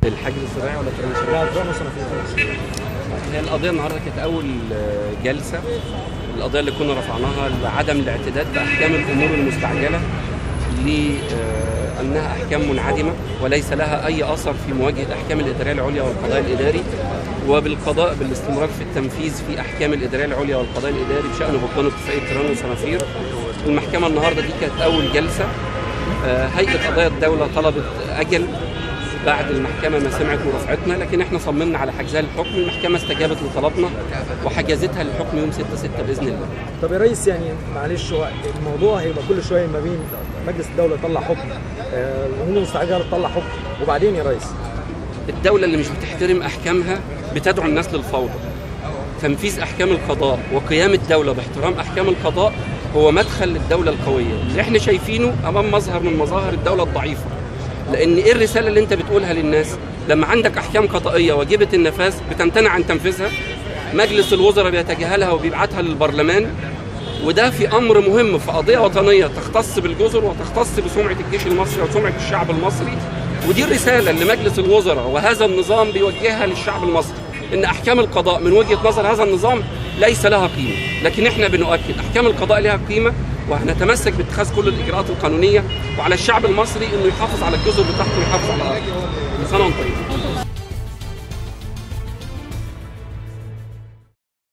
الحجر الزراعي ولا الترانسفير؟ لا فرن وصنافير هي القضيه النهارده كانت اول آه، جلسه القضيه اللي كنا رفعناها لعدم الاعتداد باحكام الامور المستعجله لانها احكام منعدمه وليس لها اي اثر في مواجهه احكام الاداريه العليا والقضاء الاداري وبالقضاء بالاستمرار في التنفيذ في احكام الاداريه العليا والقضاء الاداري بشان بطلان اتفاقيه تيران وصنافير المحكمه النهارده دي كانت اول جلسه آه، هيئه قضايا الدوله طلبت اجل بعد المحكمه ما سمعت مرافعتنا لكن احنا صممنا على حجزها للحكم المحكمه استجابت لطلبنا وحجزتها للحكم يوم 6 6 باذن الله طب يا ريس يعني معلش هو الموضوع هيبقى كل شويه ما بين مجلس الدوله يطلع حكم آه، الامور المستعجله تطلع حكم وبعدين يا ريس الدوله اللي مش بتحترم احكامها بتدعو الناس للفوضى تنفيذ احكام القضاء وقيام الدوله باحترام احكام القضاء هو مدخل للدوله القويه اللي احنا شايفينه امام مظهر من مظاهر الدوله الضعيفه لان ايه الرساله اللي انت بتقولها للناس لما عندك احكام قضائيه واجبه النفاذ بتمتنع عن تنفيذها مجلس الوزراء بيتجاهلها وبيبعتها للبرلمان وده في امر مهم في قضيه وطنيه تختص بالجزر وتختص بسمعه الجيش المصري وسمعه الشعب المصري ودي الرساله اللي مجلس الوزراء وهذا النظام بيوجهها للشعب المصري ان احكام القضاء من وجهه نظر هذا النظام ليس لها قيمه لكن احنا بنؤكد احكام القضاء لها قيمه وهنتمسك باتخاذ كل الاجراءات القانونيه وعلى الشعب المصري انه يحافظ على الجزر بتاعته ويحافظ على ارضه. كل سنه وانتم طيبين